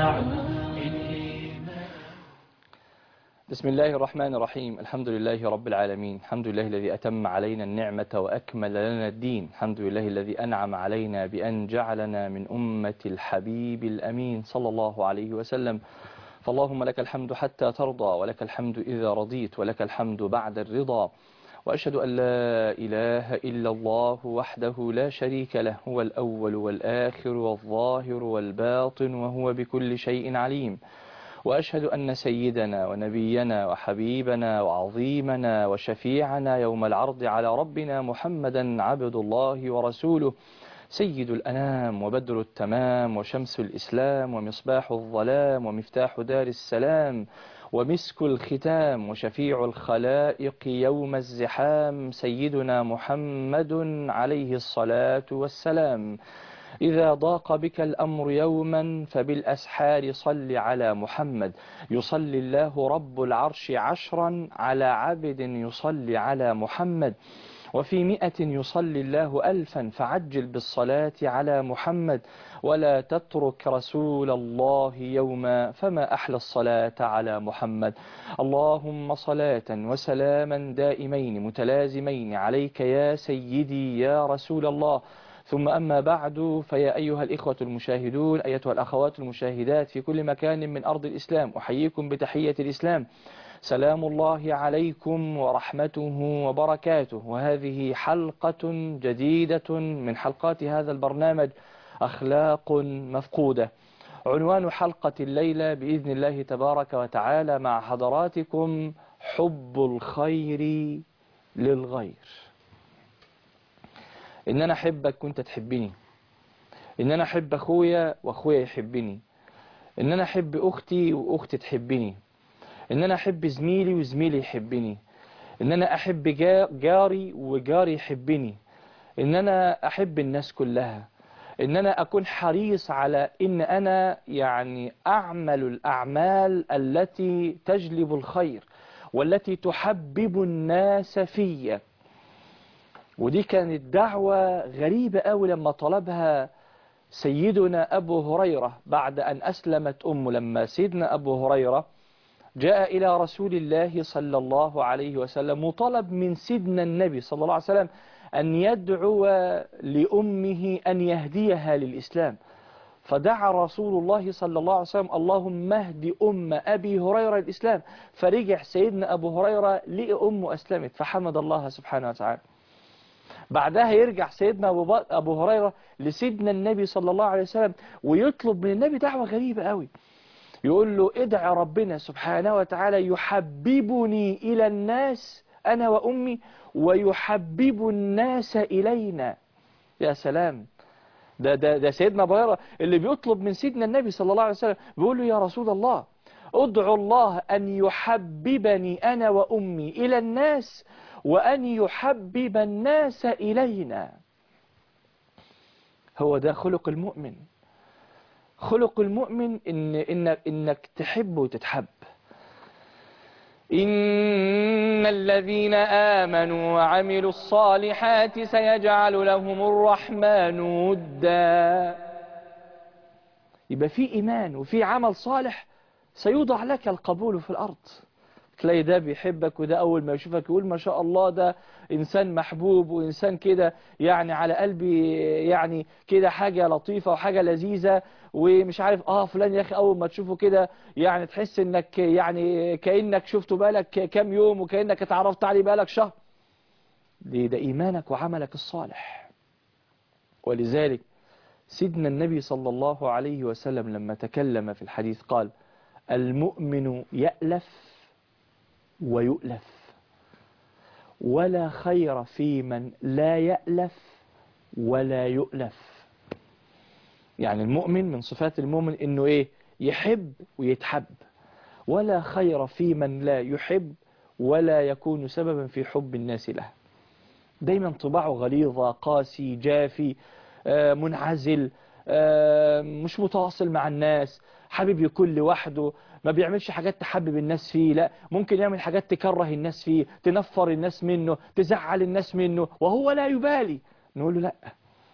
بعد من إيمان بسم الله الرحمن الرحيم الحمد لله رب العالمين الحمد لله الذي أتم علينا النعمة وأكمل لنا الدين الحمد لله الذي أنعم علينا بأن جعلنا من أمة الحبيب الأمين صلى الله عليه وسلم فاللهم لك الحمد حتى ترضى ولك الحمد إذا رضيت ولك الحمد بعد الرضا وأشهد أن لا إله إلا الله وحده لا شريك له هو الأول والآخر والظاهر والباطن وهو بكل شيء عليم وأشهد أن سيدنا ونبينا وحبيبنا وعظيمنا وشفيعنا يوم العرض على ربنا محمدا عبد الله ورسوله سيد الأنام وبدر التمام وشمس الإسلام ومصباح الظلام ومفتاح دار السلام ومسك الختام وشفيع الخلائق يوم الزحام سيدنا محمد عليه الصلاة والسلام إذا ضاق بك الأمر يوما فبالأسحار صل على محمد يصلي الله رب العرش عشرا على عبد يصلي على محمد وفي مئة يصلي الله ألفا فعجل بالصلاة على محمد ولا تترك رسول الله يوما فما أحلى الصلاة على محمد اللهم صلاة وسلاما دائمين متلازمين عليك يا سيدي يا رسول الله ثم أما بعد فيا أيها الإخوة المشاهدون أيتها الأخوات المشاهدات في كل مكان من أرض الإسلام أحييكم بتحية الإسلام سلام الله عليكم ورحمته وبركاته وهذه حلقة جديدة من حلقات هذا البرنامج أخلاق مفقودة عنوان حلقة الليلة بإذن الله تبارك وتعالى مع حضراتكم حب الخير للغير إن أنا أحبك وأنت تحبني إن أنا أحب أخويا وأخويا يحبني إن أنا أحب أختي وأختي تحبني إن أنا أحب زميلي وزميلي يحبني إن أنا أحب جا- جاري وجاري يحبني إن أنا أحب الناس كلها إن أنا أكون حريص على إن أنا يعني أعمل الأعمال التي تجلب الخير والتي تحبب الناس فيّ ودي كانت دعوة غريبة أوي لما طلبها سيدنا أبو هريرة بعد أن أسلمت أمه لما سيدنا أبو هريرة جاء إلى رسول الله صلى الله عليه وسلم وطلب من سيدنا النبي صلى الله عليه وسلم أن يدعو لأمه أن يهديها للإسلام فدعا رسول الله صلى الله عليه وسلم اللهم اهد أم أبي هريرة الإسلام فرجع سيدنا أبو هريرة لقى أمه أسلمت فحمد الله سبحانه وتعالى بعدها يرجع سيدنا أبو, بق- أبو هريرة لسيدنا النبي صلى الله عليه وسلم ويطلب من النبي دعوة غريبة قوي يقول له ادع ربنا سبحانه وتعالى يحببني إلى الناس أنا وأمي ويحبب الناس إلينا يا سلام ده, ده, ده سيدنا أبو هريرة اللي بيطلب من سيدنا النبي صلى الله عليه وسلم بيقول له يا رسول الله ادعو الله أن يحببني أنا وأمي إلى الناس وأن يحبب الناس إلينا هو ده خلق المؤمن خلق المؤمن إن إنك, إنك تحب وتتحب إن الذين آمنوا وعملوا الصالحات سيجعل لهم الرحمن ودا يبقى في إيمان وفي عمل صالح سيوضع لك القبول في الأرض تلاقي ده بيحبك وده أول ما يشوفك يقول ما شاء الله ده إنسان محبوب وإنسان كده يعني على قلبي يعني كده حاجة لطيفة وحاجة لذيذة ومش عارف آه فلان يا أخي أول ما تشوفه كده يعني تحس إنك يعني كأنك شفته بالك كام يوم وكأنك اتعرفت عليه بالك شهر دي ده إيمانك وعملك الصالح ولذلك سيدنا النبي صلى الله عليه وسلم لما تكلم في الحديث قال المؤمن يألف ويؤلف ولا خير في من لا يألف ولا يؤلف يعني المؤمن من صفات المؤمن انه ايه يحب ويتحب ولا خير في من لا يحب ولا يكون سببا في حب الناس له دايما طباعه غليظة قاسي جافي آه، منعزل آه، مش متواصل مع الناس حابب يكون لوحده ما بيعملش حاجات تحبب الناس فيه لا ممكن يعمل حاجات تكره الناس فيه تنفر الناس منه تزعل الناس منه وهو لا يبالي نقول له لا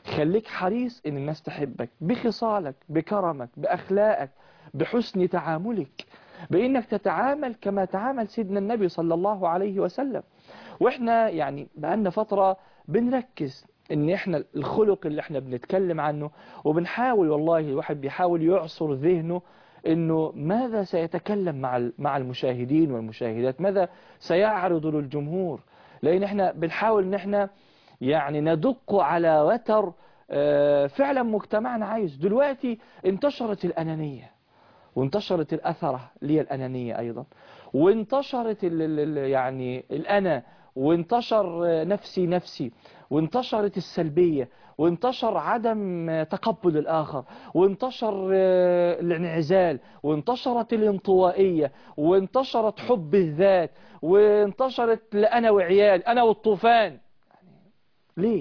خليك حريص ان الناس تحبك بخصالك بكرمك باخلاقك بحسن تعاملك بانك تتعامل كما تعامل سيدنا النبي صلى الله عليه وسلم واحنا يعني بقالنا فترة بنركز ان احنا الخلق اللي احنا بنتكلم عنه وبنحاول والله الواحد بيحاول يعصر ذهنه انه ماذا سيتكلم مع مع المشاهدين والمشاهدات ماذا سيعرض للجمهور لان احنا بنحاول ان احنا يعني ندق على وتر آه، فعلا مجتمعنا عايز دلوقتي انتشرت الأنانية وانتشرت الأثرة اللي هي الأنانية أيضا وانتشرت ال ال ال يعني الأنا وانتشر آه، نفسي نفسي وانتشرت السلبية وانتشر عدم آه، تقبل الآخر وانتشر آه، الانعزال وانتشرت الانطوائية وانتشرت حب الذات وانتشرت لأنا وعيال أنا والطوفان ليه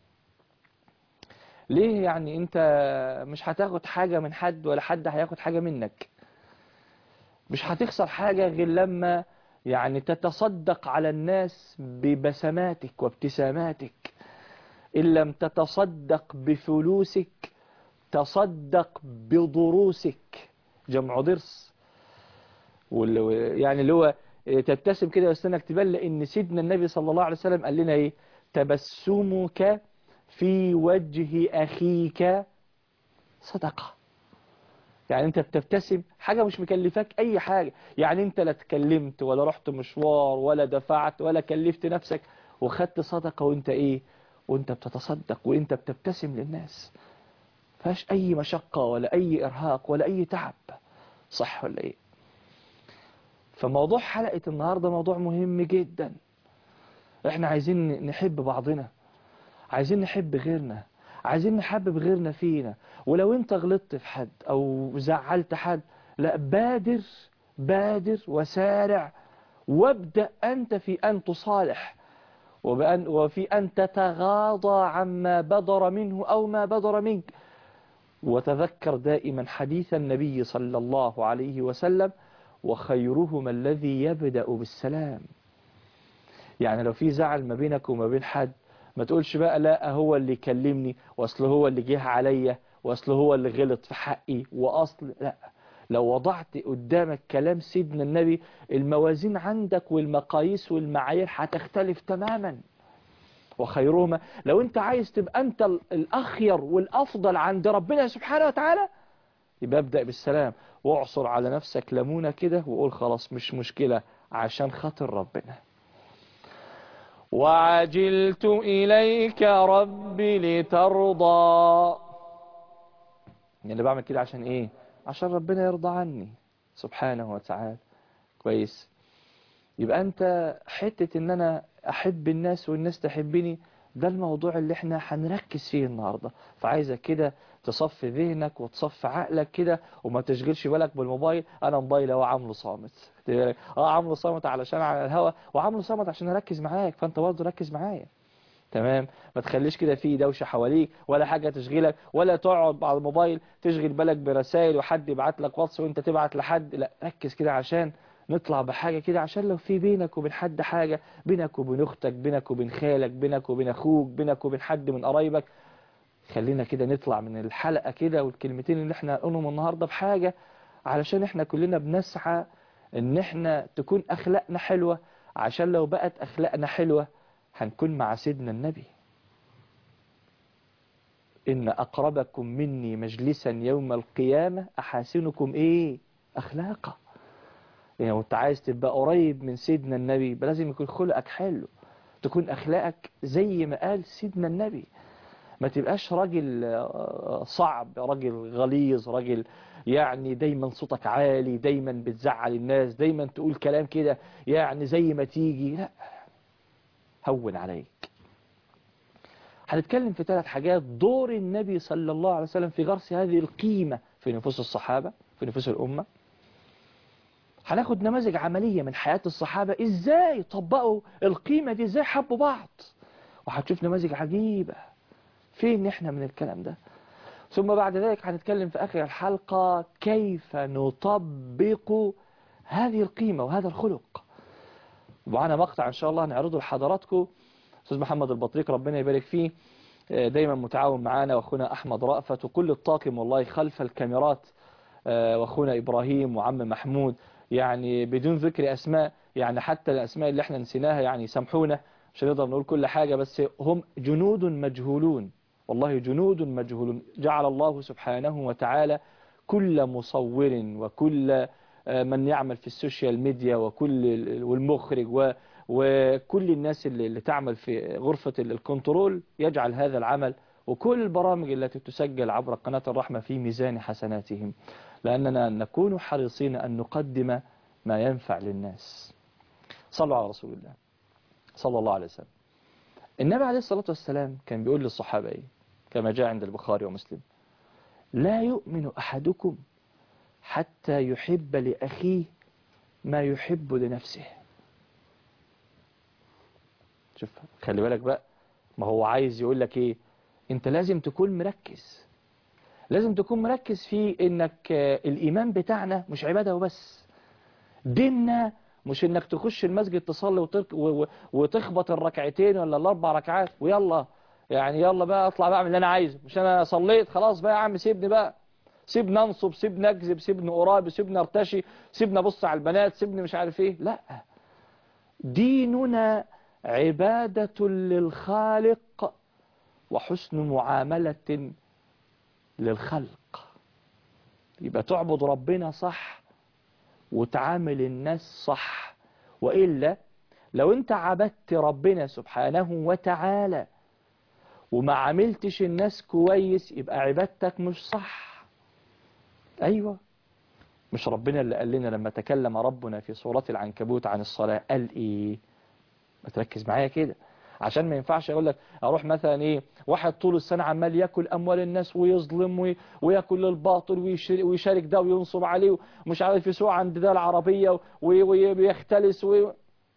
ليه يعني انت مش هتاخد حاجة من حد ولا حد هياخد حاجة منك مش هتخسر حاجة غير لما يعني تتصدق على الناس ببسماتك وابتساماتك إن لم تتصدق بفلوسك تصدق بضروسك جمع ضرس واللي يعني اللي هو تبتسم كده واستنك تبان لأن سيدنا النبي صلى الله عليه وسلم قال لنا ايه تبسمك في وجه أخيك صدقة يعني انت بتبتسم حاجة مش مكلفاك اي حاجة يعني انت لا اتكلمت ولا رحت مشوار ولا دفعت ولا كلفت نفسك وخدت صدقة وانت ايه وانت بتتصدق وانت بتبتسم للناس فاش اي مشقة ولا اي ارهاق ولا اي تعب صح ولا ايه فموضوع حلقة النهاردة موضوع مهم جدا احنا عايزين نحب بعضنا عايزين نحب غيرنا عايزين نحبب غيرنا فينا ولو انت غلطت في حد او زعلت حد لا بادر بادر وسارع وابدأ أنت في أن تصالح وبأن وفي أن تتغاضى عما بدر منه أو ما بدر منك وتذكر دائما حديث النبي صلى الله عليه وسلم وخيرهما الذي يبدأ بالسلام يعني لو في زعل ما بينك وما بين حد ما تقولش بقى لا هو اللي كلمني واصل هو اللي جه عليا واصل هو اللي غلط في حقي واصل لا لو وضعت قدامك كلام سيدنا النبي الموازين عندك والمقاييس والمعايير هتختلف تماما وخيرهما لو انت عايز تبقى انت الاخير والافضل عند ربنا سبحانه وتعالى يبقى ابدأ بالسلام واعصر على نفسك ليمونه كده وقول خلاص مش مشكلة عشان خاطر ربنا وعجلت إليك ربي لترضى يعني اللي بعمل كده عشان ايه عشان ربنا يرضى عني سبحانه وتعالى كويس يبقى انت حتة ان انا احب الناس والناس تحبني ده الموضوع اللي احنا هنركز فيه النهاردة فعايزك كده تصفي ذهنك وتصفي عقلك كده وما تشغلش بالك بالموبايل انا موبايل اهو عامله صامت اه عامله صامت علشان على الهوا وعامله صامت عشان اركز معاك فانت برضه ركز معايا تمام ما تخليش كده في دوشة حواليك ولا حاجة تشغلك ولا تقعد على الموبايل تشغل بالك برسائل وحد يبعت لك واتس وانت تبعت لحد لا ركز كده عشان نطلع بحاجة كده عشان لو في بينك وبين حد حاجة بينك وبين اختك بينك وبين خالك بينك وبين اخوك بينك وبين حد من قرايبك خلينا كده نطلع من الحلقة كده والكلمتين اللي احنا هنقولهم النهاردة بحاجة علشان احنا كلنا بنسعى ان احنا تكون اخلاقنا حلوة عشان لو بقت اخلاقنا حلوة هنكون مع سيدنا النبي إن أقربكم مني مجلسا يوم القيامة أحاسنكم إيه أخلاقا يعني وانت عايز تبقى قريب من سيدنا النبي يبقى لازم يكون خلقك حلو تكون أخلاقك زي ما قال سيدنا النبي ما تبقاش راجل آه، صعب راجل غليظ راجل يعني دايما صوتك عالي دايما بتزعل الناس دايما تقول كلام كده يعني زي ما تيجي لا هون عليك هنتكلم في ثلاث حاجات دور النبي صلى الله عليه وسلم في غرس هذه القيمة في نفوس الصحابة في نفوس الأمة هناخد نماذج عملية من حياة الصحابة ازاي طبقوا القيمة دي ازاي حبوا بعض وهتشوف نماذج عجيبة فين احنا من الكلام ده ثم بعد ذلك هنتكلم في آخر الحلقة كيف نطبق هذه القيمة وهذا الخلق ومعنا مقطع إن شاء الله نعرضه لحضراتكم أستاذ محمد البطريق ربنا يبارك فيه آه، دايما متعاون معانا واخونا احمد رأفت وكل الطاقم والله خلف الكاميرات آه، واخونا ابراهيم وعم محمود يعني بدون ذكر اسماء يعني حتى الاسماء اللي احنا نسيناها يعني سامحونا مش هنقدر نقول كل حاجة بس هم جنود مجهولون والله جنود مجهولون جعل الله سبحانه وتعالى كل مصور وكل آه، من يعمل في السوشيال ميديا وكل ال- والمخرج و وكل الناس اللي اللي تعمل في غرفة ال- الكنترول يجعل هذا العمل وكل البرامج التي تسجل عبر قناة الرحمة في ميزان حسناتهم لأننا نكون حريصين أن نقدم ما ينفع للناس صلوا على رسول الله صلى الله عليه وسلم النبي عليه الصلاة والسلام كان بيقول للصحابة إيه كما جاء عند البخاري ومسلم لا يؤمن أحدكم حتى يحب لأخيه ما يحب لنفسه شوف خلي بالك بقى ما هو عايز يقول لك ايه انت لازم تكون مركز لازم تكون مركز في انك آه، الايمان بتاعنا مش عبادة وبس ديننا مش انك تخش المسجد تصلي وترك و- و- وتخبط الركعتين ولا الاربع ركعات ويلا يعني يلا بقى اطلع بعمل اللي انا عايزه مش انا صليت خلاص بقى يا عم سيبني بقى سيبني انصب سيبني اكذب سيبني قرابي سيبني ارتشي سيبني ابص على البنات سيبني مش عارف ايه لا ديننا عبادة للخالق وحسن معاملة للخلق يبقى تعبد ربنا صح وتعامل الناس صح وإلا لو انت عبدت ربنا سبحانه وتعالى وما عملتش الناس كويس يبقى عبادتك مش صح أيوة مش ربنا اللي قال لنا لما تكلم ربنا في سورة العنكبوت عن الصلاة قال إيه ما تركز معايا كده عشان ما ينفعش اقول لك اروح مثلا ايه واحد طول السنه عمال ياكل اموال الناس ويظلم وي- وياكل الباطل ويشر- ويشارك ده وينصب عليه ومش عارف يسوق عند ده العربيه وي- وي- ويختلس وي-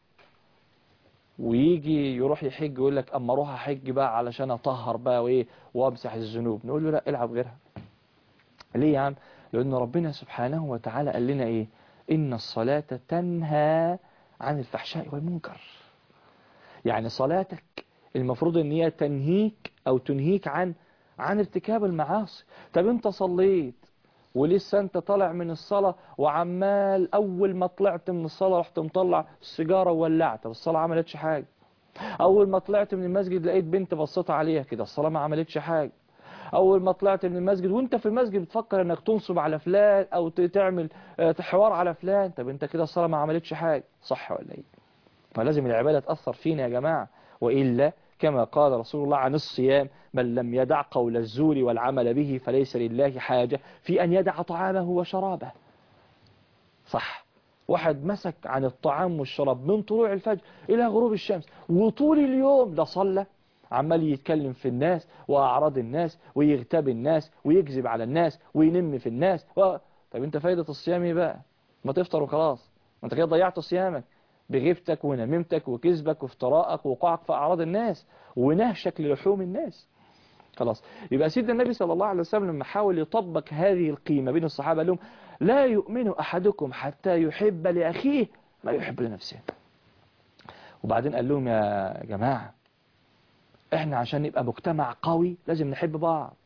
ويجي يروح يحج يقول لك اما اروح احج بقى علشان اطهر بقى وايه وامسح الذنوب نقول له لا العب غيرها ليه يا عم لان ربنا سبحانه وتعالى قال لنا ايه ان الصلاه تنهى عن الفحشاء والمنكر يعني صلاتك المفروض ان هي تنهيك او تنهيك عن عن ارتكاب المعاصي طب انت صليت ولسه انت طالع من الصلاة وعمال اول ما طلعت من الصلاة رحت مطلع السيجارة وولعت طب الصلاة عملتش حاجة اول ما طلعت من المسجد لقيت بنت بصيت عليها كده الصلاة ما عملتش حاجة اول ما طلعت من المسجد وانت في المسجد بتفكر انك تنصب على فلان او ت- تعمل آه، حوار على فلان طب انت كده الصلاة ما عملتش حاجة صح ولا ايه فلازم العبادة تأثر فينا يا جماعة وإلا كما قال رسول الله عن الصيام من لم يدع قول الزور والعمل به فليس لله حاجة في أن يدع طعامه وشرابه صح واحد مسك عن الطعام والشراب من طلوع الفجر إلى غروب الشمس وطول اليوم ده صلى عمال يتكلم في الناس وأعراض الناس ويغتاب الناس ويكذب على الناس وينم في الناس و... طب انت فايدة الصيام ايه بقى ما تفطر وخلاص ما انت كده ضيعت صيامك بغيبتك ونميمتك وكذبك وافتراءك ووقوعك في أعراض الناس ونهشك للحوم الناس خلاص يبقى سيدنا النبي صلى الله عليه وسلم لما حاول يطبق هذه القيمة بين الصحابة قال لهم لا يؤمن أحدكم حتى يحب لأخيه ما يحب لنفسه وبعدين قال لهم يا جماعة احنا عشان نبقى مجتمع قوي لازم نحب بعض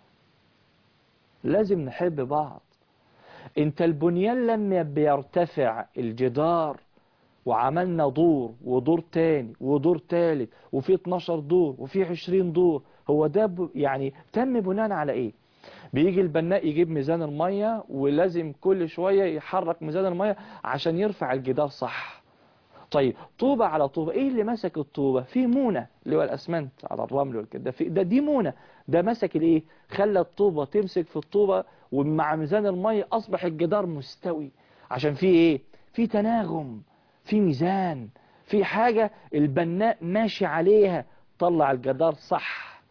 لازم نحب بعض انت البنيان لما بيرتفع الجدار وعملنا دور ودور تاني ودور تالت وفي 12 دور وفي 20 دور هو ده ب- يعني تم بناء على ايه بيجي البناء يجيب ميزان المية ولازم كل شوية يحرك ميزان المية عشان يرفع الجدار صح طيب طوبة على طوبة ايه اللي مسك الطوبة في مونة اللي هو الاسمنت على الرمل والكده في ده دي مونة ده مسك الايه خلى الطوبة تمسك في الطوبة ومع ميزان المية اصبح الجدار مستوي عشان في ايه في تناغم في ميزان في حاجة البناء ماشي عليها طلع الجدار صح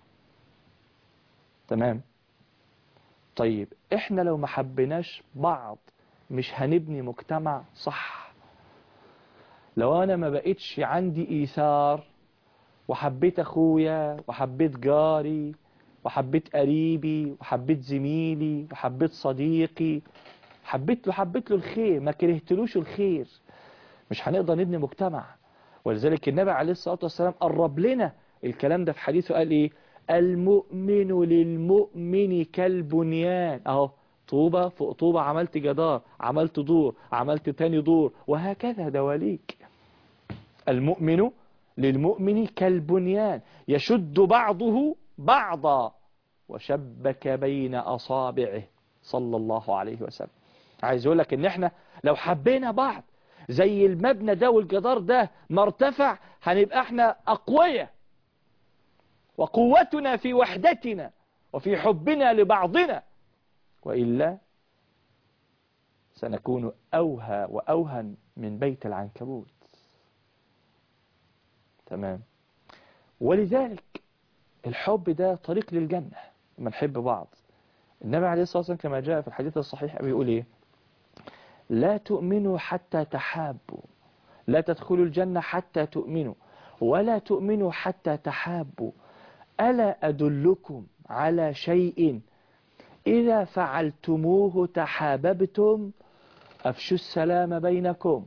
تمام طيب احنا لو ما حبيناش بعض مش هنبني مجتمع صح لو انا ما بقتش عندي ايثار وحبيت اخويا وحبيت جاري وحبيت قريبي وحبيت زميلي وحبيت صديقي حبيت له حبيت له الخير ما كرهتلوش الخير مش هنقدر نبني مجتمع ولذلك النبي عليه الصلاة والسلام قرب لنا الكلام ده في حديثه قال ايه المؤمن للمؤمن كالبنيان اهو طوبة فوق طوبة عملت جدار عملت دور عملت تاني دور وهكذا دواليك المؤمن للمؤمن كالبنيان يشد بعضه بعضا وشبك بين أصابعه صلى الله عليه وسلم عايز اقول لك ان احنا لو حبينا بعض زي المبنى ده والجدار ده ما ارتفع هنبقى احنا اقوياء وقوتنا في وحدتنا وفي حبنا لبعضنا وإلا سنكون أوهى وأوهن من بيت العنكبوت تمام ولذلك الحب ده طريق للجنة لما نحب بعض النبي عليه الصلاة والسلام كما جاء في الحديث الصحيح بيقول إيه لا تؤمنوا حتى تحابوا لا تدخلوا الجنة حتى تؤمنوا ولا تؤمنوا حتى تحابوا ألا أدلكم على شيء إذا فعلتموه تحاببتم أفشوا السلام بينكم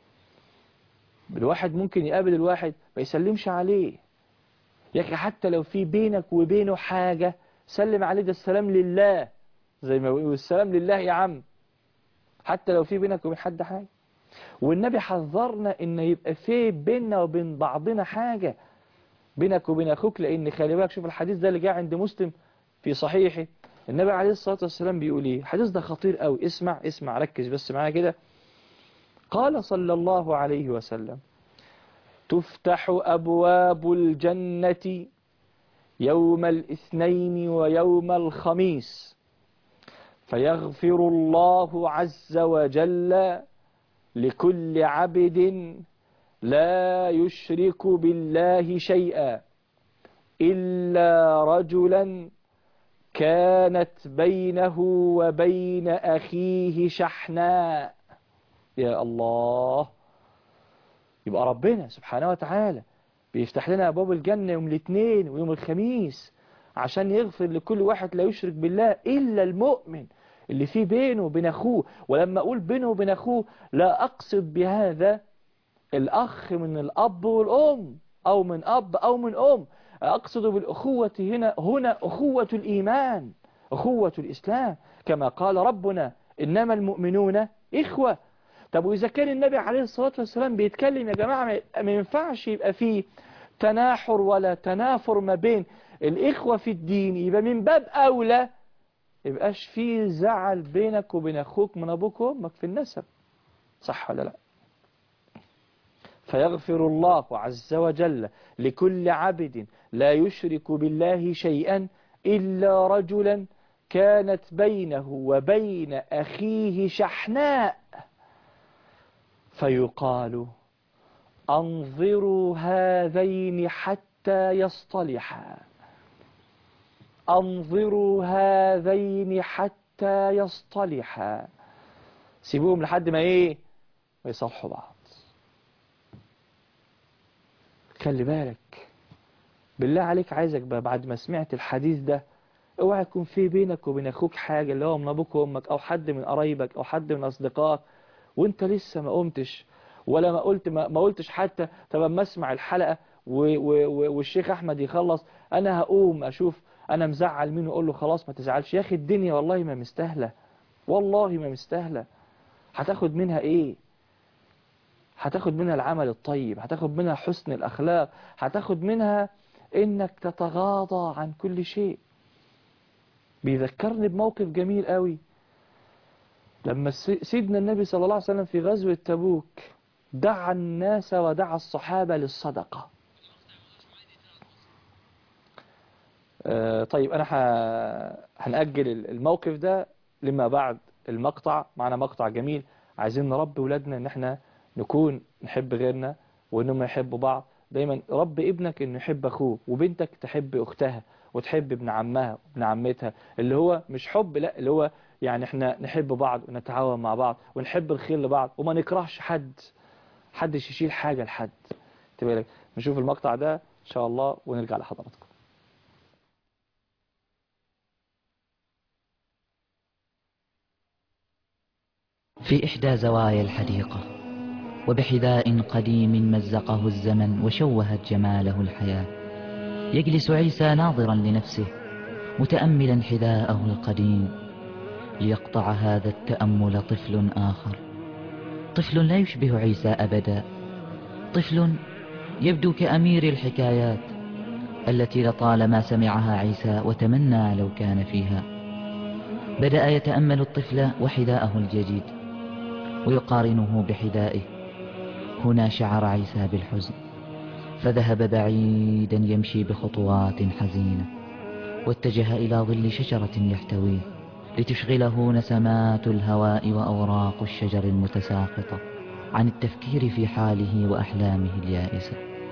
الواحد ممكن يقابل الواحد ما يسلمش عليه يا أخي حتى لو في بينك وبينه حاجة سلم عليه ده السلام لله زي ما بيقولوا السلام لله يا عم حتى لو في بينك وبين حد حاجة والنبي حذرنا ان يبقى في بيننا وبين بعضنا حاجة بينك وبين اخوك لان خلي بالك شوف الحديث ده اللي جاء عند مسلم في صحيحه النبي عليه الصلاة والسلام بيقول ايه الحديث ده خطير قوي اسمع اسمع ركز بس معايا كده قال صلى الله عليه وسلم تفتح أبواب الجنة يوم الاثنين ويوم الخميس فيغفر الله عز وجل لكل عبد لا يشرك بالله شيئا إلا رجلا كانت بينه وبين أخيه شحناء يا الله يبقى ربنا سبحانه وتعالى بيفتح لنا أبواب الجنة يوم الاثنين ويوم الخميس عشان يغفر لكل واحد لا يشرك بالله إلا المؤمن اللي فيه بينه وبين أخوه ولما أقول بينه وبين أخوه لا أقصد بهذا الأخ من الأب والأم أو من أب أو من أم أقصد بالأخوة هنا هنا أخوة الإيمان أخوة الإسلام كما قال ربنا إنما المؤمنون إخوة طب وإذا كان النبي عليه الصلاة والسلام بيتكلم يا جماعة ما ينفعش يبقى فيه تناحر ولا تنافر ما بين الإخوة في الدين يبقى من باب أولى يبقاش فيه زعل بينك وبين أخوك من أبوك وأمك في النسب صح ولا لا فيغفر الله عز وجل لكل عبد لا يشرك بالله شيئا إلا رجلا كانت بينه وبين أخيه شحناء فيقال أنظروا هذين حتى يصطلحا أنظروا هذين حتى يصطلحا سيبوهم لحد ما إيه ما يصلحوا بعض خلي بالك بالله عليك عايزك بقى بعد ما سمعت الحديث ده اوعى يكون في بينك وبين اخوك حاجة اللي هو من ابوك وامك او حد من قرايبك او حد من اصدقائك وانت لسه ما قمتش ولا ما قلت ما, ما قلتش حتى طب اما اسمع الحلقة و و و والشيخ احمد يخلص انا هقوم اشوف انا مزعل مين واقول له خلاص ما تزعلش يا اخي الدنيا والله ما مستاهله والله ما مستاهله هتاخد منها ايه هتاخد منها العمل الطيب هتاخد منها حسن الأخلاق هتاخد منها إنك تتغاضى عن كل شيء بيذكرني بموقف جميل قوي لما سيدنا النبي صلى الله عليه وسلم في غزوة تبوك دعا الناس ودعا الصحابة للصدقة آه طيب أنا هنأجل الموقف ده لما بعد المقطع معنا مقطع جميل عايزين نربي ولادنا ان احنا نكون نحب غيرنا وانهم يحبوا بعض دايما رب ابنك انه يحب اخوه وبنتك تحب اختها وتحب ابن عمها وابن عمتها اللي هو مش حب لا اللي هو يعني احنا نحب بعض ونتعاون مع بعض ونحب الخير لبعض وما نكرهش حد حدش يشيل حاجة لحد تبالك نشوف المقطع ده ان شاء الله ونرجع لحضراتكم في إحدى زوايا الحديقة وبحذاء قديم مزقه الزمن وشوهت جماله الحياة يجلس عيسى ناظرا لنفسه متأملا حذاءه القديم ليقطع هذا التأمل طفل آخر طفل لا يشبه عيسى أبدا طفل يبدو كأمير الحكايات التي لطالما سمعها عيسى وتمنى لو كان فيها بدأ يتأمل الطفل وحذاءه الجديد ويقارنه بحذائه هنا شعر عيسى بالحزن فذهب بعيدا يمشي بخطوات حزينة واتجه إلى ظل شجرة يحتويه لتشغله نسمات الهواء وأوراق الشجر المتساقطة عن التفكير في حاله وأحلامه اليائسة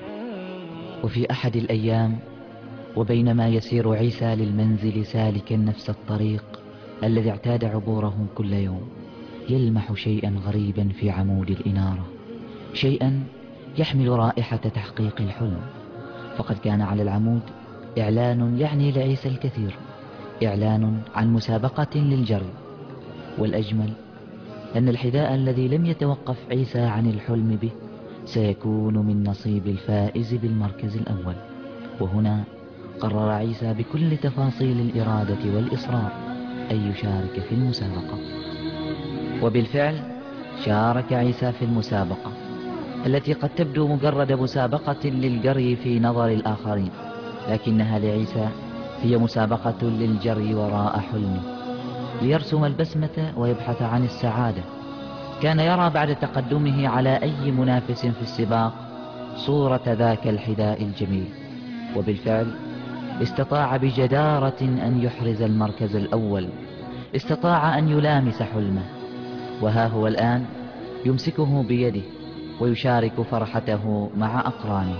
وفي أحد الأيام وبينما يسير عيسى للمنزل سالكا نفس الطريق الذي اعتاد عبوره كل يوم يلمح شيئا غريبا في عمود الإنارة شيئا يحمل رائحة تحقيق الحلم فقد كان على العمود إعلان يعني لعيسى الكثير إعلان عن مسابقة للجري والأجمل أن الحذاء الذي لم يتوقف عيسى عن الحلم به سيكون من نصيب الفائز بالمركز الأول وهنا قرر عيسى بكل تفاصيل الإرادة والإصرار أن يشارك في المسابقة وبالفعل شارك عيسى في المسابقة التي قد تبدو مجرد مسابقة للجري في نظر الآخرين لكنها لعيسى هي مسابقة للجري وراء حلمه ليرسم البسمة ويبحث عن السعادة كان يرى بعد تقدمه على أي منافس في السباق صورة ذاك الحذاء الجميل وبالفعل استطاع بجدارة أن يحرز المركز الأول استطاع أن يلامس حلمه وها هو الآن يمسكه بيده ويشارك فرحته مع أقرانه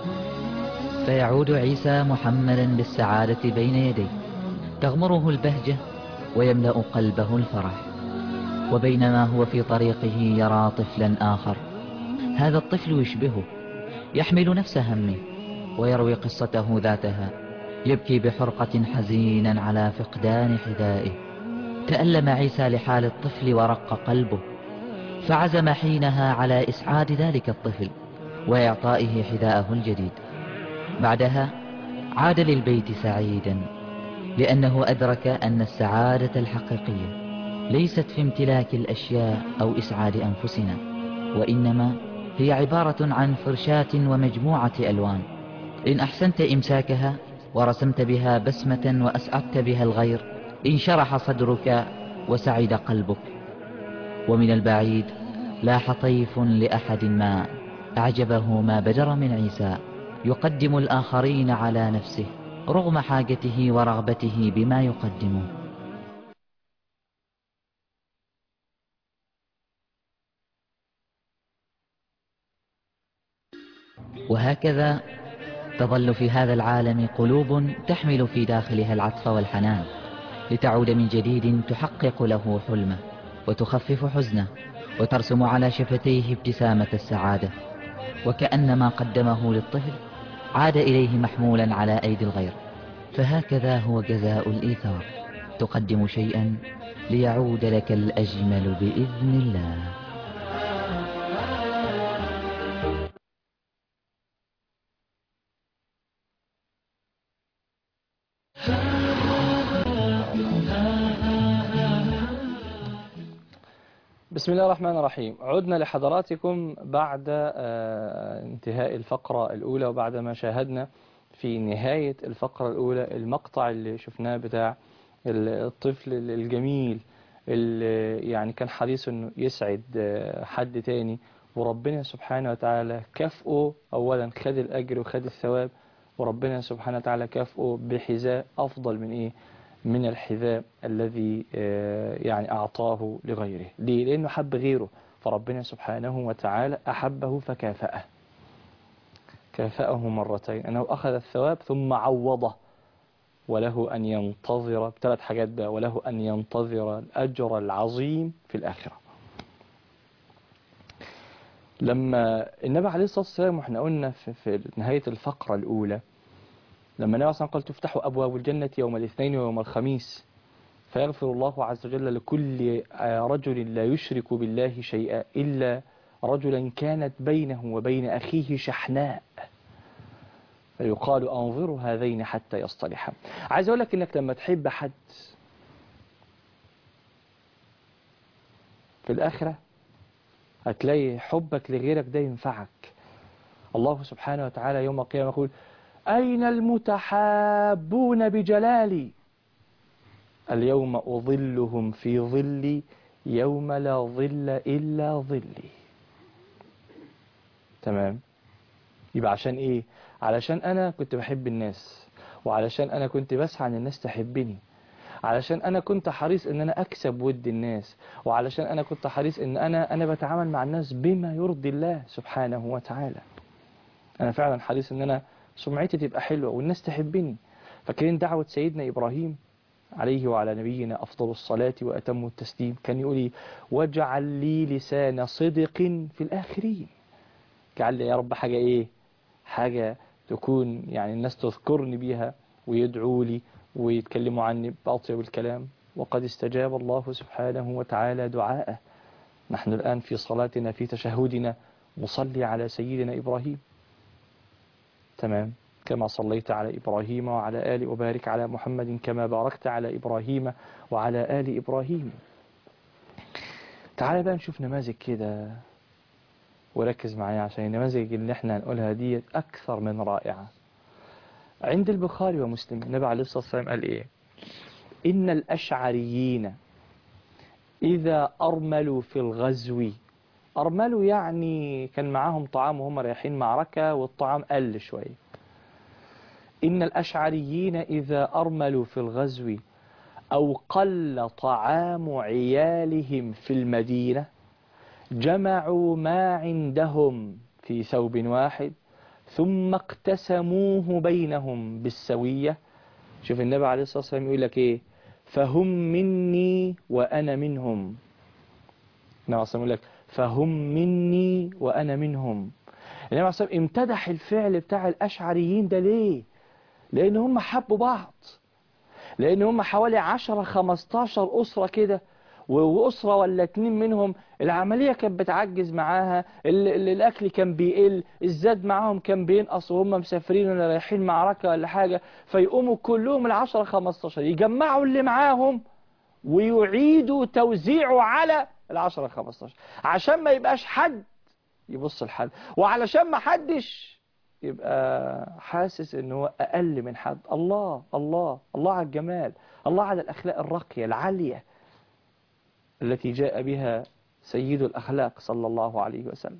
فيعود عيسى محملا بالسعادة بين يديه تغمره البهجة ويملأ قلبه الفرح وبينما هو في طريقه يرى طفلا آخر هذا الطفل يشبهه يحمل نفس همه ويروي قصته ذاتها يبكي بحرقة حزينا على فقدان حذائه تألم عيسى لحال الطفل ورق قلبه فعزم حينها على إسعاد ذلك الطفل وإعطائه حذاءه الجديد بعدها عاد للبيت سعيدا لأنه أدرك أن السعادة الحقيقية ليست في امتلاك الأشياء أو إسعاد أنفسنا وإنما هي عبارة عن فرشاة ومجموعة ألوان إن أحسنت إمساكها ورسمت بها بسمة وأسعدت بها الغير انشرح صدرك وسعد قلبك ومن البعيد لاح طيف لأحد ما أعجبه ما بدر من عيسى يقدم الآخرين على نفسه رغم حاجته ورغبته بما يقدمه وهكذا تظل في هذا العالم قلوب تحمل في داخلها العطف والحنان لتعود من جديد تحقق له حلمه وتخفف حزنه وترسم على شفتيه ابتسامة السعادة وكأن ما قدمه للطفل عاد إليه محمولا على أيدي الغير فهكذا هو جزاء الإيثار تقدم شيئا ليعود لك الأجمل بإذن الله بسم الله الرحمن الرحيم عدنا لحضراتكم بعد آه، انتهاء الفقرة الأولى وبعد ما شاهدنا في نهاية الفقرة الأولى المقطع اللي شفناه بتاع الطفل الجميل اللي يعني كان حريص انه يسعد آه، حد تاني وربنا سبحانه وتعالى كافئه أولا خد الأجر وخد الثواب وربنا سبحانه وتعالى كافئه بحذاء أفضل من إيه من الحذاء الذي آه، يعني أعطاه لغيره ليه؟ لأنه حب غيره فربنا سبحانه وتعالى أحبه فكافأه كافأه مرتين أنه أخذ الثواب ثم عوضه وله أن ينتظر بثلاث حاجات بقى وله أن ينتظر الأجر العظيم في الآخرة لما النبي عليه الصلاة والسلام واحنا قلنا في, في نهاية الفقرة الأولى لما النبي صلى الله عليه وسلم قال تفتح أبواب الجنة يوم الاثنين ويوم الخميس فيغفر الله عز وجل لكل رجل لا يشرك بالله شيئا إلا رجلا كانت بينه وبين أخيه شحناء فيقال أنظروا هذين حتى يصطلحا عايز أقول لك إنك لما تحب حد في الآخرة هتلاقي حبك لغيرك ده ينفعك الله سبحانه وتعالى يوم القيامة يقول أين المتحابون بجلالي اليوم أظلهم في ظلي يوم لا ظل إلا ظلي تمام يبقى عشان إيه علشان أنا كنت بحب الناس وعلشان أنا كنت بسعى أن الناس تحبني علشان أنا كنت حريص أن أنا أكسب ود الناس وعلشان أنا كنت حريص أن أنا أنا بتعامل مع الناس بما يرضي الله سبحانه وتعالى أنا فعلا حريص أن أنا سمعتي تبقى حلوة والناس تحبني فاكرين دعوة سيدنا إبراهيم عليه وعلى نبينا أفضل الصلاة وأتم التسليم كان يقول لي واجعل لي لسان صدق في الآخرين اجعل لي يا رب حاجة إيه حاجة تكون يعني الناس تذكرني بيها ويدعوا لي ويتكلموا عني بأطيب الكلام وقد استجاب الله سبحانه وتعالى دعاءه نحن الآن في صلاتنا في تشهدنا نصلي على سيدنا إبراهيم تمام كما صليت على إبراهيم وعلى آل وبارك على محمد كما باركت على إبراهيم وعلى آل إبراهيم تعال بقى نشوف نماذج كده وركز معايا عشان النماذج اللي احنا هنقولها دي أكثر من رائعة عند البخاري ومسلم النبي عليه الصلاة والسلام قال إيه إن الأشعريين إذا أرملوا في الغزو أرملوا يعني كان معاهم طعام وهم رايحين معركة والطعام قل شوية إن الأشعريين إذا أرملوا في الغزو أو قل طعام عيالهم في المدينة جمعوا ما عندهم في ثوب واحد ثم اقتسموه بينهم بالسوية شوف النبي عليه الصلاة والسلام يقول لك إيه فهم مني وأنا منهم النبي عليه الصلاة والسلام يقول لك فهم مني وأنا منهم النبي عليه الصلاة والسلام امتدح الفعل بتاع الأشعريين ده ليه لأن هم حبوا بعض لأن هم حوالي 10 15 أسرة كده وأسرة ولا اتنين منهم العملية كانت بتعجز معاها ال ال الأكل كان بيقل الزاد معاهم كان بينقص وهم مسافرين ولا رايحين معركة ولا حاجة فيقوموا كلهم العشرة 15 يجمعوا اللي معاهم ويعيدوا توزيعه على العشرة 15 عشان ما يبقاش حد يبص لحد وعلشان ما حدش يبقى حاسس ان هو اقل من حد الله الله الله على الجمال الله على الاخلاق الراقيه العاليه التي جاء بها سيد الاخلاق صلى الله عليه وسلم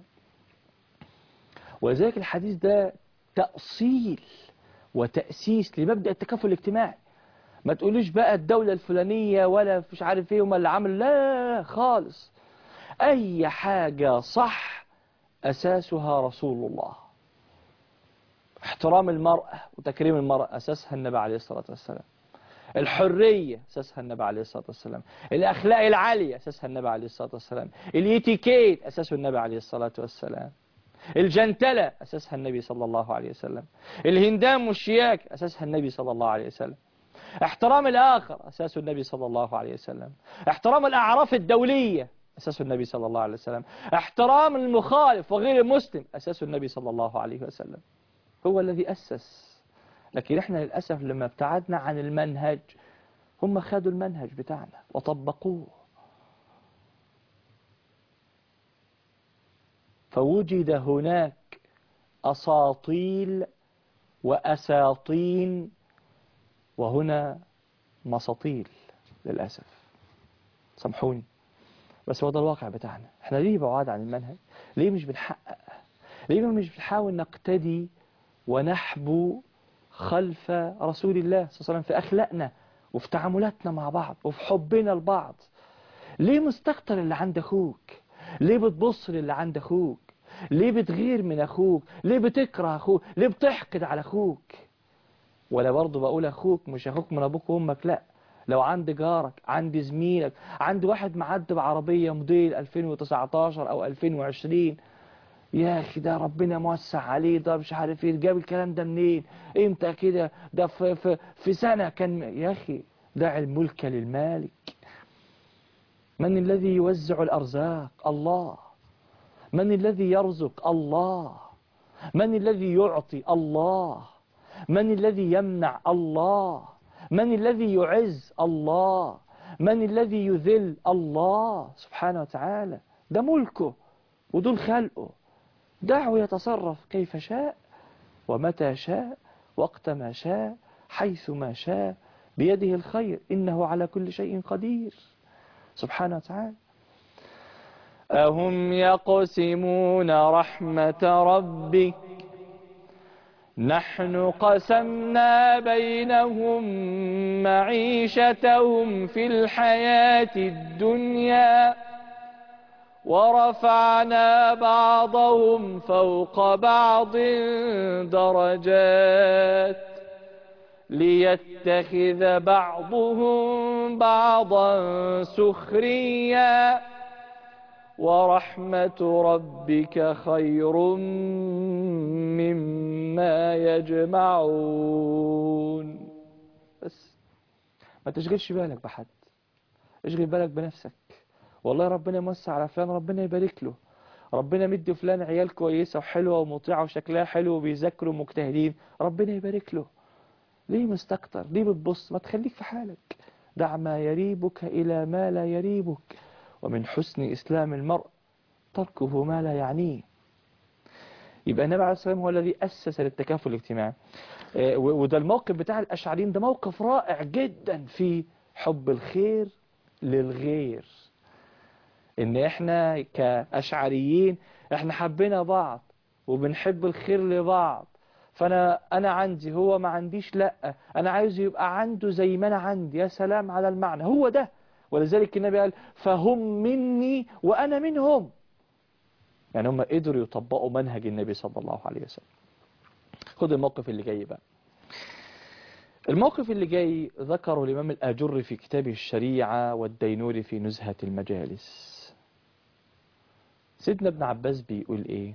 ولذلك الحديث ده تأصيل وتأسيس لمبدأ التكافل الاجتماعي ما تقوليش بقى الدولة الفلانية ولا مش عارف ايه هم اللي عملوا لا خالص اي حاجة صح اساسها رسول الله احترام المرأة وتكريم المرأة أساسها النبي عليه الصلاة والسلام الحرية أساسها النبي عليه الصلاة والسلام الأخلاق العالية أساسها النبي عليه الصلاة والسلام اليتيكيت أساسه النبي عليه الصلاة والسلام الجنتلة أساسها النبي صلى الله عليه وسلم الهندام والشياك أساسها النبي صلى الله عليه وسلم احترام الآخر أساسه النبي صلى الله عليه وسلم احترام الأعراف الدولية أساسه النبي صلى الله عليه وسلم احترام المخالف وغير المسلم أساسه النبي صلى الله عليه وسلم هو الذي أسس لكن احنا للأسف لما ابتعدنا عن المنهج هم خدوا المنهج بتاعنا وطبقوه فوجد هناك أساطيل وأساطين وهنا مساطيل للأسف سامحوني بس هو ده الواقع بتاعنا احنا ليه بعاد عن المنهج ليه مش بنحقق ليه مش بنحاول نقتدي ونحبو خلف رسول الله صلى الله عليه وسلم في أخلاقنا وفي تعاملاتنا مع بعض وفي حبنا لبعض ليه مستكتر اللي عند أخوك ليه بتبص للي عند أخوك ليه بتغير من أخوك ليه بتكره أخوك ليه بتحقد على أخوك ولا برضه بقول أخوك مش أخوك من أبوك وأمك لا لو عند جارك عند زميلك عند واحد معدي بعربية موديل 2019 أو 2020 يا أخي ده ربنا موسع عليه ده مش عارف ايه جاب الكلام ده منين امتى كده ده في, في, في سنة كان يا أخي دع الملك للمالك من الذي يوزع الأرزاق الله من الذي يرزق الله من الذي يعطي الله من الذي يمنع الله من الذي يعز الله من الذي يذل الله سبحانه وتعالى ده ملكه ودول خلقه دعه يتصرف كيف شاء ومتى شاء وقت ما شاء حيث ما شاء بيده الخير إنه على كل شيء قدير سبحانه وتعالى أهم يقسمون رحمة ربك نحن قسمنا بينهم معيشتهم في الحياة الدنيا ورفعنا بعضهم فوق بعض درجات ليتخذ بعضهم بعضا سخريا ورحمة ربك خير مما يجمعون بس ما تشغلش بالك بحد اشغل بالك بنفسك والله ربنا يمسع على فلان ربنا يبارك له ربنا مدي فلان عيال كويسة وحلوة ومطيعة وشكلها حلو وبيذاكروا مجتهدين ربنا يبارك له ليه مستكتر ليه بتبص ما تخليك في حالك دع ما يريبك إلى ما لا يريبك ومن حسن إسلام المرء تركه ما لا يعنيه يبقى النبي عليه الصلاة والسلام هو الذي أسس للتكافل الاجتماعي آه، و- وده الموقف بتاع الأشعريين ده موقف رائع جدا في حب الخير للغير ان احنا كأشعريين احنا حبينا بعض وبنحب الخير لبعض فانا انا عندي هو ما عنديش لا انا عايز يبقى عنده زي ما انا عندي يا سلام على المعنى هو ده ولذلك النبي قال فهم مني وانا منهم يعني هم قدروا يطبقوا منهج النبي صلى الله عليه وسلم خد الموقف اللي جاي بقى الموقف اللي جاي ذكره الإمام الآجر في كتابه الشريعة والدينوري في نزهة المجالس سيدنا ابن عباس بيقول ايه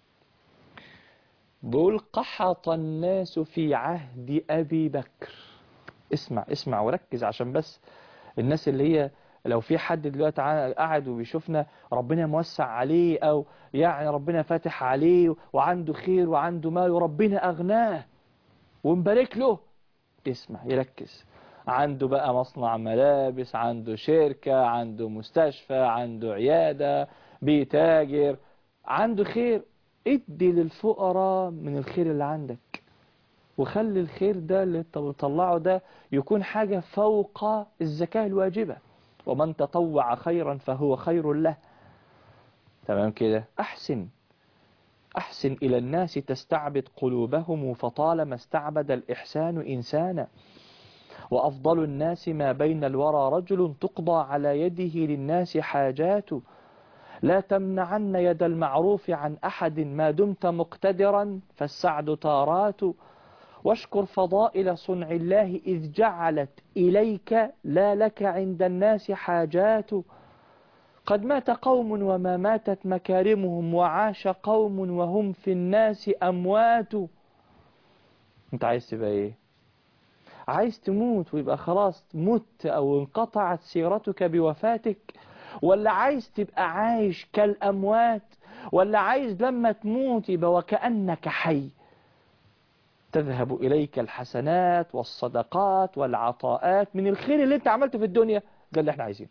بيقول قحط الناس في عهد أبي بكر اسمع اسمع وركز عشان بس الناس اللي هي لو في حد دلوقتي ع- قاعد وبيشوفنا ربنا موسع عليه أو يعني ربنا فاتح عليه وعنده خير وعنده مال وربنا أغناه ومبارك له اسمع يركز عنده بقى مصنع ملابس عنده شركة عنده مستشفى عنده عيادة بيتاجر عنده خير ادي للفقراء من الخير اللي عندك وخلي الخير ده اللي انت بتطلعه ده يكون حاجة فوق الزكاة الواجبة ومن تطوع خيرا فهو خير له تمام كده أحسن أحسن إلى الناس تستعبد قلوبهم فطالما استعبد الإحسان إنسانا وأفضل الناس ما بين الورى رجل تقضى على يده للناس حاجات لا تمنعن يد المعروف عن أحد ما دمت مقتدرا فالسعد تارات واشكر فضائل صنع الله إذ جعلت إليك لا لك عند الناس حاجات قد مات قوم وما ماتت مكارمهم وعاش قوم وهم في الناس أموات انت عايز تبقى ايه عايز تموت ويبقى خلاص مت أو انقطعت سيرتك بوفاتك ولا عايز تبقى عايش كالأموات ولا عايز لما تموت يبقى وكأنك حي تذهب إليك الحسنات والصدقات والعطاءات من الخير اللي انت عملته في الدنيا ده اللي احنا عايزينه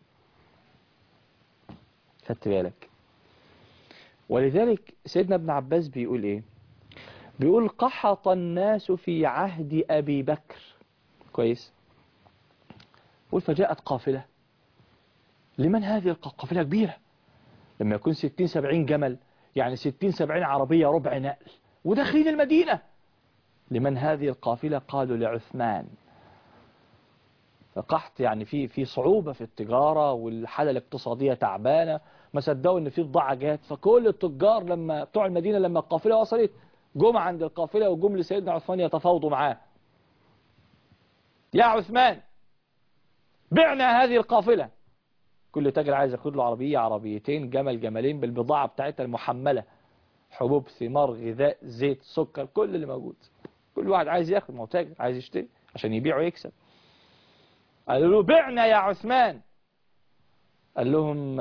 خدت بالك ولذلك سيدنا ابن عباس بيقول ايه بيقول قحط الناس في عهد أبي بكر كويس يقول فجاءت قافلة لمن هذه القافلة كبيرة لما يكون 60 70 جمل يعني 60 70 عربية ربع نقل وداخلين المدينة لمن هذه القافلة قالوا لعثمان فقحط يعني في في صعوبة في التجارة والحالة الاقتصادية تعبانة ما صدقوا ان في بضاعة جات فكل التجار لما بتوع المدينة لما القافلة وصلت جم عند القافلة وجم لسيدنا عثمان يتفاوضوا معاه يا عثمان بعنا هذه القافلة كل تاجر عايز ياخد له عربية عربيتين جمل جملين بالبضاعة بتاعتها المحملة حبوب ثمار غذاء زيت سكر كل اللي موجود كل واحد عايز ياخد ما هو تاجر عايز يشتري عشان يبيع ويكسب قالوا له بعنا يا عثمان قال لهم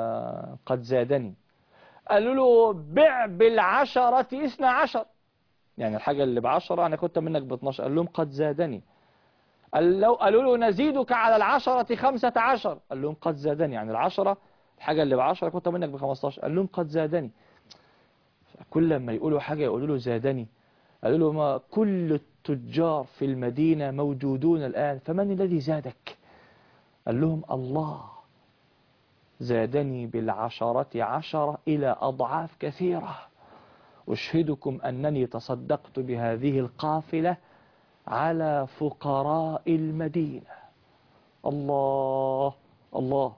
قد زادني قالوا له بع بالعشرة اثنى عشر يعني الحاجة اللي بعشرة أنا كنت منك ب 12 قال لهم قد زادني قال لو قالوا له نزيدك على العشرة خمسة عشر قال لهم قد زادني يعني العشرة الحاجة اللي بعشرة كنت منك ب 15 قال لهم قد زادني كل ما يقولوا حاجة يقولوا له زادني قالوا له ما كل التجار في المدينة موجودون الآن فمن الذي زادك قال لهم الله زادني بالعشرة عشرة إلى أضعاف كثيرة أشهدكم أنني تصدقت بهذه القافلة على فقراء المدينة الله الله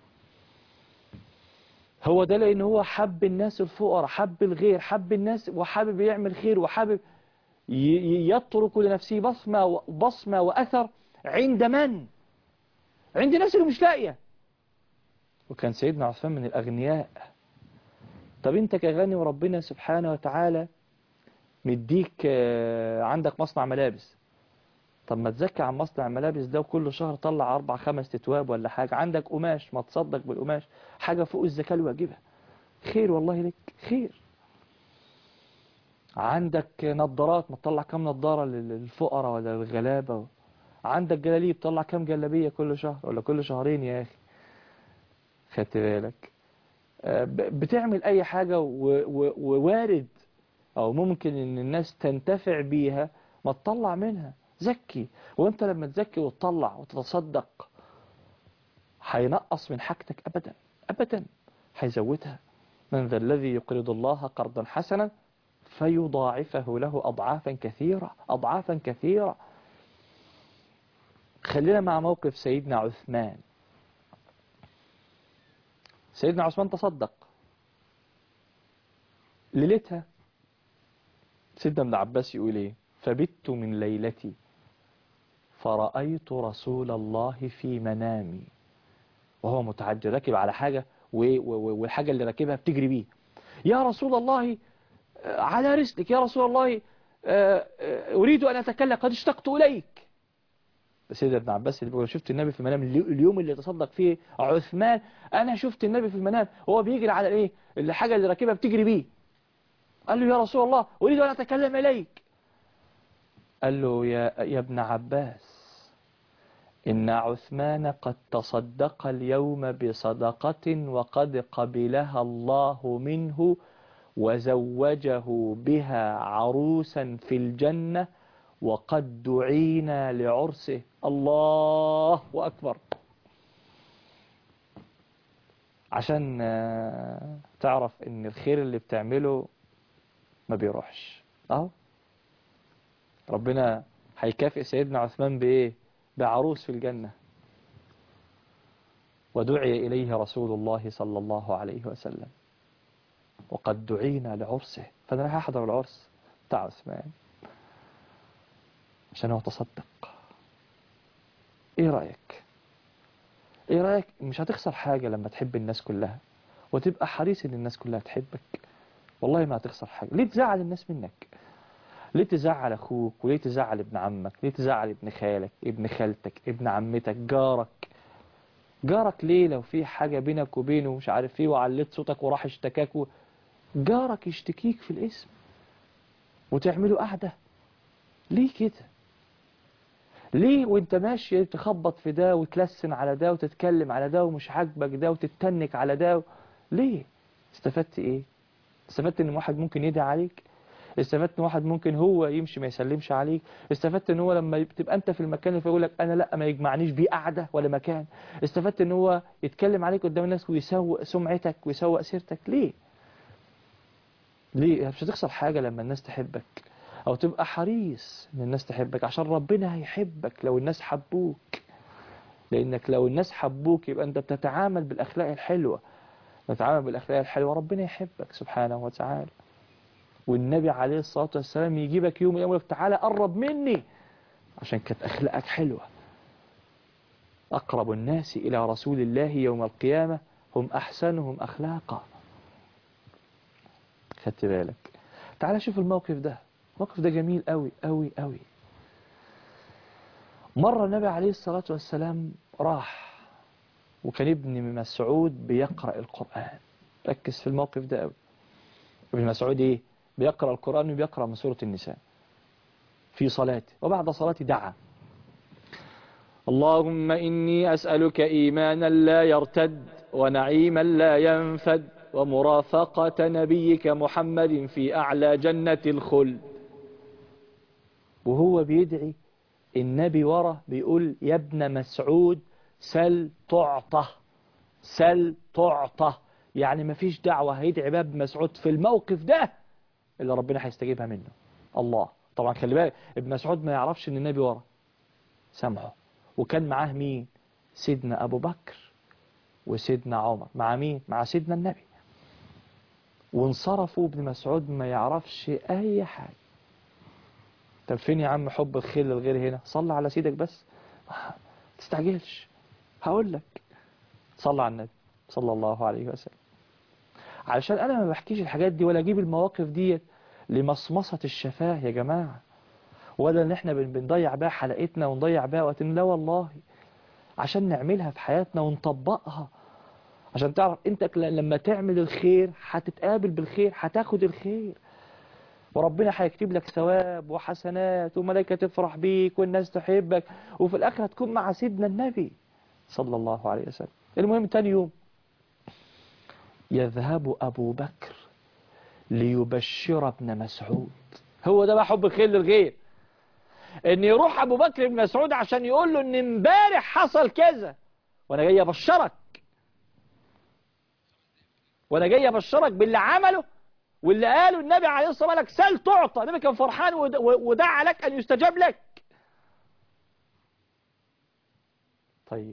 هو ده لأن هو حب الناس الفقراء حب الغير حب الناس وحابب يعمل خير وحابب ي- ي- يترك لنفسه بصمة و- بصمة وأثر عند من؟ عند الناس اللي مش لاقية وكان سيدنا عثمان من الأغنياء طب انت كغني وربنا سبحانه وتعالى مديك آه، عندك مصنع ملابس طب ما تزكي عن مصنع الملابس ده وكل شهر طلع أربع خمس تتواب ولا حاجة عندك قماش ما تصدق بالقماش حاجة فوق الزكاة الواجبة خير والله لك خير عندك نظارات ما تطلع كام نظارة لل- للفقراء ولا للغلابة عندك جلاليب طلع كام جلابية كل شهر ولا كل شهرين يا أخي خدت بالك آه، ب- بتعمل أي حاجة و- و- ووارد أو ممكن إن الناس تنتفع بيها ما تطلع منها زكي وانت لما تزكي وتطلع وتتصدق هينقص من حاجتك أبدا أبدا هيزودها من ذا الذي يقرض الله قرضا حسنا فيضاعفه له أضعافا كثيرة أضعافا كثيرة خلينا مع موقف سيدنا عثمان سيدنا عثمان تصدق ليلتها سيدنا ابن عباس يقول ايه فبت من ليلتي فرأيت رسول الله في منامي وهو متعجل راكب على حاجة و- و- والحاجة اللي راكبها بتجري بيه يا رسول الله آه، على رسلك يا رسول الله آه، آه، أريد أن أتكلم قد اشتقت إليك سيدنا ابن عباس اللي بيقول شفت النبي في المنام اليو- اليوم اللي تصدق فيه عثمان أنا شفت النبي في المنام وهو بيجري على إيه الحاجة اللي راكبها بتجري بيه قال له يا رسول الله أريد أن أتكلم إليك قال له يا, يا ابن عباس إن عثمان قد تصدق اليوم بصدقة وقد قبلها الله منه وزوجه بها عروسا في الجنة وقد دعينا لعرسه الله أكبر عشان آه، تعرف ان الخير اللي بتعمله ما بيروحش اهو ربنا هيكافئ سيدنا عثمان بايه بعروس في الجنة ودعي إليه رسول الله صلى الله عليه وسلم وقد دعينا لعرسه فأنا رايح أحضر العرس بتاع عثمان عشان هو تصدق إيه رأيك إيه رأيك مش هتخسر حاجة لما تحب الناس كلها وتبقى حريص إن الناس كلها تحبك والله ما هتخسر حاجة ليه تزعل الناس منك ليه تزعل اخوك وليه تزعل ابن عمك ليه تزعل ابن خالك ابن خالتك ابن عمتك جارك جارك ليه لو في حاجة بينك وبينه مش عارف ايه وعليت صوتك وراح اشتكاك و... جارك يشتكيك في الاسم وتعملوا قعدة ليه كده ليه وانت ماشي تخبط في ده وتلسن على ده وتتكلم على ده ومش عاجبك ده وتتنك على ده ليه استفدت ايه استفدت ان واحد ممكن يدعي عليك استفدت ان واحد ممكن هو يمشي ما يسلمش عليك استفدت ان هو لما تبقى انت في المكان اللي فيقول لك انا لا ما يجمعنيش بيه قعده ولا مكان استفدت ان هو يتكلم عليك قدام الناس ويسوق سمعتك ويسوق سيرتك ليه ليه مش هتخسر حاجه لما الناس تحبك او تبقى حريص ان الناس تحبك عشان ربنا هيحبك لو الناس حبوك لانك لو الناس حبوك يبقى انت بتتعامل بالاخلاق الحلوه تتعامل بالاخلاق الحلوه ربنا يحبك سبحانه وتعالى والنبي عليه الصلاة والسلام يجيبك يوم يقول لك تعالى قرب مني عشان كانت أخلاقك حلوة أقرب الناس إلى رسول الله يوم القيامة هم أحسنهم أخلاقا خدت بالك تعالى شوف الموقف ده الموقف ده جميل قوي قوي قوي مرة النبي عليه الصلاة والسلام راح وكان ابن مسعود بيقرأ القرآن ركز في الموقف ده قوي ابن مسعود ايه بيقرأ القرآن وبيقرأ من سورة النساء في صلاته وبعد صلاته دعا اللهم إني أسألك إيمانا لا يرتد ونعيما لا ينفد ومرافقة نبيك محمد في أعلى جنة الخلد وهو بيدعي النبي ورا بيقول يا ابن مسعود سل تعطى سل تعطى يعني مفيش دعوة هيدعي باب مسعود في الموقف ده اللي ربنا هيستجيبها منه الله طبعا خلي بالك ابن مسعود ما يعرفش ان النبي ورا سامعه وكان معاه مين سيدنا ابو بكر وسيدنا عمر مع مين مع سيدنا النبي وانصرفوا ابن مسعود ما يعرفش اي حاجه طب فين يا عم حب الخير للغير هنا صلى على سيدك بس ما تستعجلش هقول لك صلى على النبي صلى الله عليه وسلم علشان انا ما بحكيش الحاجات دي ولا اجيب المواقف ديت لمصمصة الشفاه يا جماعة ولا ان احنا بن- بنضيع بقى حلقتنا ونضيع بقى وقتنا لا والله عشان نعملها في حياتنا ونطبقها عشان تعرف انت ك- لما تعمل الخير هتتقابل بالخير هتاخد الخير وربنا هيكتب لك ثواب وحسنات وملائكة تفرح بيك والناس تحبك وفي الآخر هتكون مع سيدنا النبي صلى الله عليه وسلم المهم تاني يوم يذهب أبو بكر ليبشر ابن مسعود هو ده بقى حب الخير للغير ان يروح ابو بكر بن مسعود عشان يقول له ان امبارح حصل كذا وانا جاي ابشرك وانا جاي ابشرك باللي عمله واللي قاله النبي عليه الصلاه والسلام لك سل تعطى النبي كان فرحان ود- ودعا لك ان يستجاب لك طيب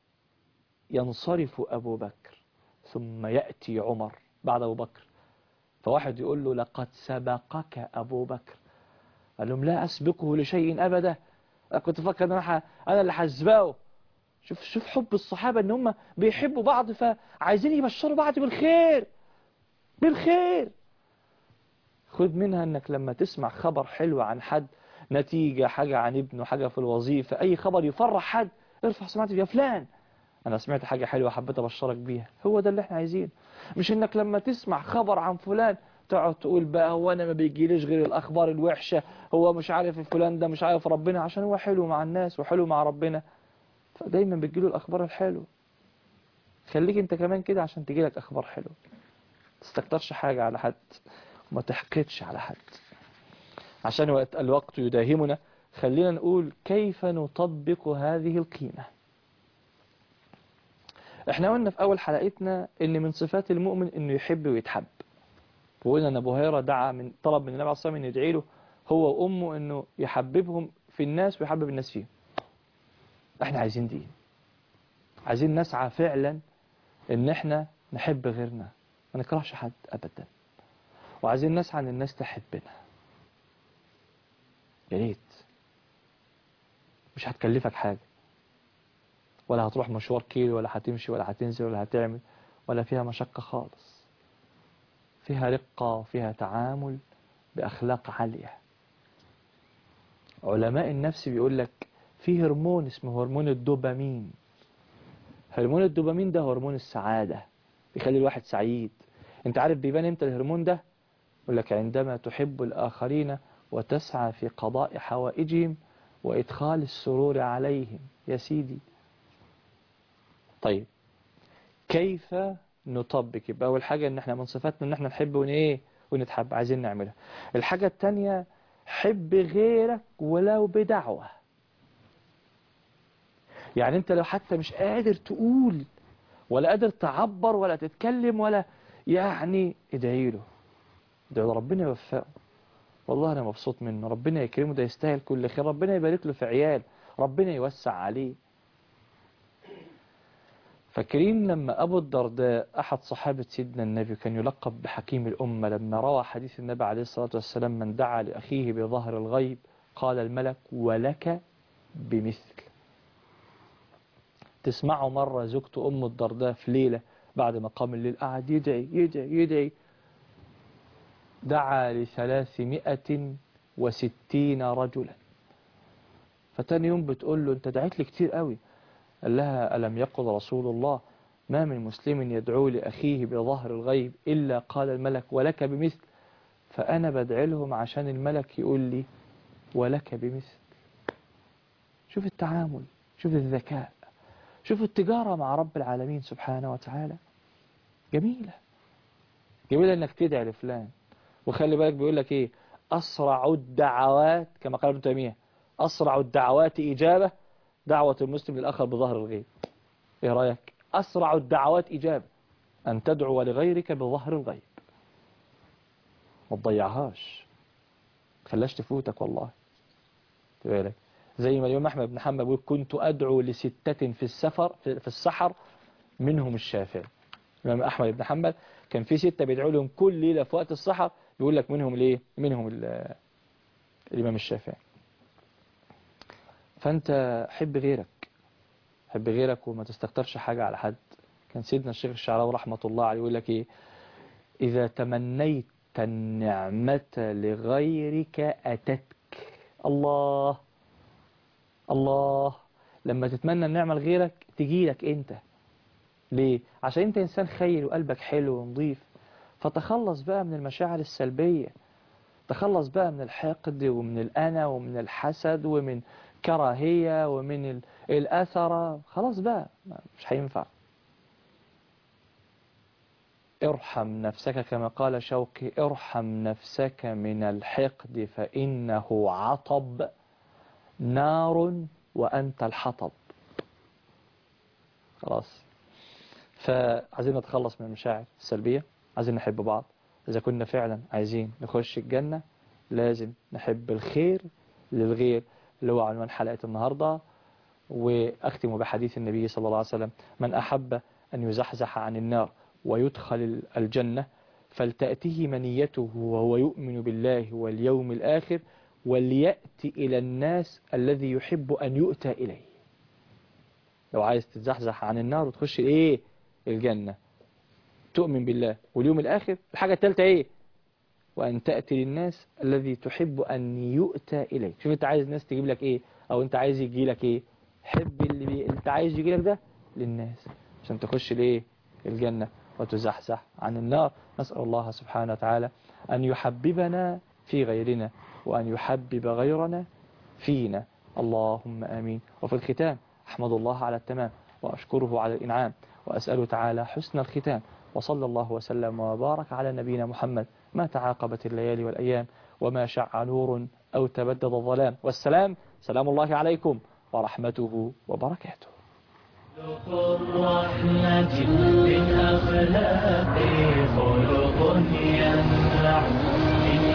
ينصرف ابو بكر ثم ياتي عمر بعد ابو بكر فواحد يقول له لقد سبقك ابو بكر قال لهم لا اسبقه لشيء ابدا أنا كنت فاكر ان انا ح- انا اللي هسبقه شوف شوف حب الصحابه ان هم بيحبوا بعض فعايزين يبشروا بعض بالخير بالخير خد منها انك لما تسمع خبر حلو عن حد نتيجة حاجة عن ابنه حاجة في الوظيفة اي خبر يفرح حد ارفع سمعت يا فلان انا سمعت حاجة حلوة حبيت ابشرك بيها هو ده اللي احنا عايزينه مش انك لما تسمع خبر عن فلان تقعد تقول بقى هو انا ما بيجيليش غير الاخبار الوحشة هو مش عارف فلان ده مش عارف ربنا عشان هو حلو مع الناس وحلو مع ربنا فدايما بتجيله الاخبار الحلوة خليك انت كمان كده عشان تجيلك اخبار حلوة تستكترش حاجة على حد وما تحقدش على حد عشان وقت الوقت يداهمنا خلينا نقول كيف نطبق هذه القيمة احنا قلنا في اول حلقتنا ان من صفات المؤمن انه يحب ويتحب وقلنا ان ابو هريره دعا من طلب من النبي عليه الصلاه والسلام ان يدعي له هو وامه انه يحببهم في الناس ويحبب الناس فيهم احنا عايزين دي عايزين نسعى فعلا ان احنا نحب غيرنا ما نكرهش حد ابدا وعايزين نسعى ان الناس تحبنا يا ريت مش هتكلفك حاجة ولا هتروح مشوار كيلو ولا هتمشي ولا هتنزل ولا هتعمل ولا فيها مشقة خالص فيها رقة وفيها تعامل بأخلاق عالية علماء النفس بيقول لك في هرمون اسمه هرمون الدوبامين هرمون الدوبامين ده هرمون السعادة بيخلي الواحد سعيد انت عارف بيبان امتى الهرمون ده يقول لك عندما تحب الآخرين وتسعى في قضاء حوائجهم وإدخال السرور عليهم يا سيدي طيب كيف نطبق يبقى أول حاجة إن إحنا من صفاتنا إن إحنا نحب ون إيه ونتحب عايزين نعملها الحاجة التانية حب غيرك ولو بدعوة يعني أنت لو حتى مش قادر تقول ولا قادر تعبر ولا تتكلم ولا يعني ادعي له ده ربنا يوفقه والله انا مبسوط منه ربنا يكرمه ده يستاهل كل خير ربنا يبارك له في عيال ربنا يوسع عليه فاكرين لما ابو الدرداء احد صحابه سيدنا النبي كان يلقب بحكيم الامه لما روى حديث النبي عليه الصلاه والسلام من دعا لاخيه بظهر الغيب قال الملك ولك بمثل تسمعوا مره زوجته ام الدرداء في ليله بعد ما قام الليل قعد يدعي يدعي يدعي دعا لثلاثمائة وستين رجلا فتاني يوم بتقول له انت دعيت لي كتير قوي قال لها ألم يقل رسول الله ما من مسلم يدعو لأخيه بظهر الغيب إلا قال الملك ولك بمثل فأنا بدعي لهم عشان الملك يقول لي ولك بمثل شوف التعامل شوف الذكاء شوف التجارة مع رب العالمين سبحانه وتعالى جميلة جميلة انك تدعي لفلان وخلي بالك بيقول لك ايه اسرع الدعوات كما قال ابن تيمية اسرع الدعوات اجابة دعوة المسلم للاخر بظهر الغيب ايه رايك اسرع الدعوات اجابة ان تدعو لغيرك بظهر الغيب ما تضيعهاش خلاش تفوتك والله بالك زي ما اليوم احمد بن حنبل بيقول كنت ادعو لستة في السفر في السحر منهم الشافعي الإمام أحمد بن حنبل كان في ستة بيدعوا لهم كل ليلة في وقت السحر بيقول لك منهم ليه منهم الإمام الشافعي فأنت حب غيرك حب غيرك وما تستكترش حاجة على حد كان سيدنا الشيخ الشعراوي رحمة الله عليه يقول لك إيه إذا تمنيت النعمة لغيرك أتتك الله الله لما تتمنى النعمة لغيرك تجيلك أنت ليه؟ عشان انت انسان خير وقلبك حلو ونظيف فتخلص بقى من المشاعر السلبية تخلص بقى من الحقد ومن الأنا ومن الحسد ومن كراهية ومن الأثرة خلاص بقى مش هينفع ارحم نفسك كما قال شوقي ارحم نفسك من الحقد فإنه عطب نار وأنت الحطب خلاص فعايزين نتخلص من المشاعر السلبية عايزين نحب بعض إذا كنا فعلا عايزين نخش الجنة لازم نحب الخير للغير اللي هو عنوان حلقة النهاردة وأختم بحديث النبي صلى الله عليه وسلم من أحب أن يزحزح عن النار ويدخل الجنة فلتأته منيته وهو يؤمن بالله واليوم الآخر وليأتي إلى الناس الذي يحب أن يؤتى إليه لو عايز تتزحزح عن النار وتخش إيه الجنة تؤمن بالله واليوم الآخر الحاجة الثالثة إيه وأن تأتي للناس الذي تحب أن يؤتى إليه شوف أنت عايز الناس تجيب لك إيه أو أنت عايز يجي لك إيه حب اللي بي... أنت عايز يجي لك ده للناس عشان تخش لإيه الجنة وتزحزح عن النار نسأل الله سبحانه وتعالى أن يحببنا في غيرنا وأن يحبب غيرنا فينا اللهم آمين وفي الختام أحمد الله على التمام وأشكره على الإنعام وأسأله تعالى حسن الختام وصلى الله وسلم وبارك على نبينا محمد ما تعاقبت الليالي والأيام وما شع نور أو تبدد الظلام والسلام سلام الله عليكم ورحمته وبركاته الرحمة من أخلاقه خلق ينفع من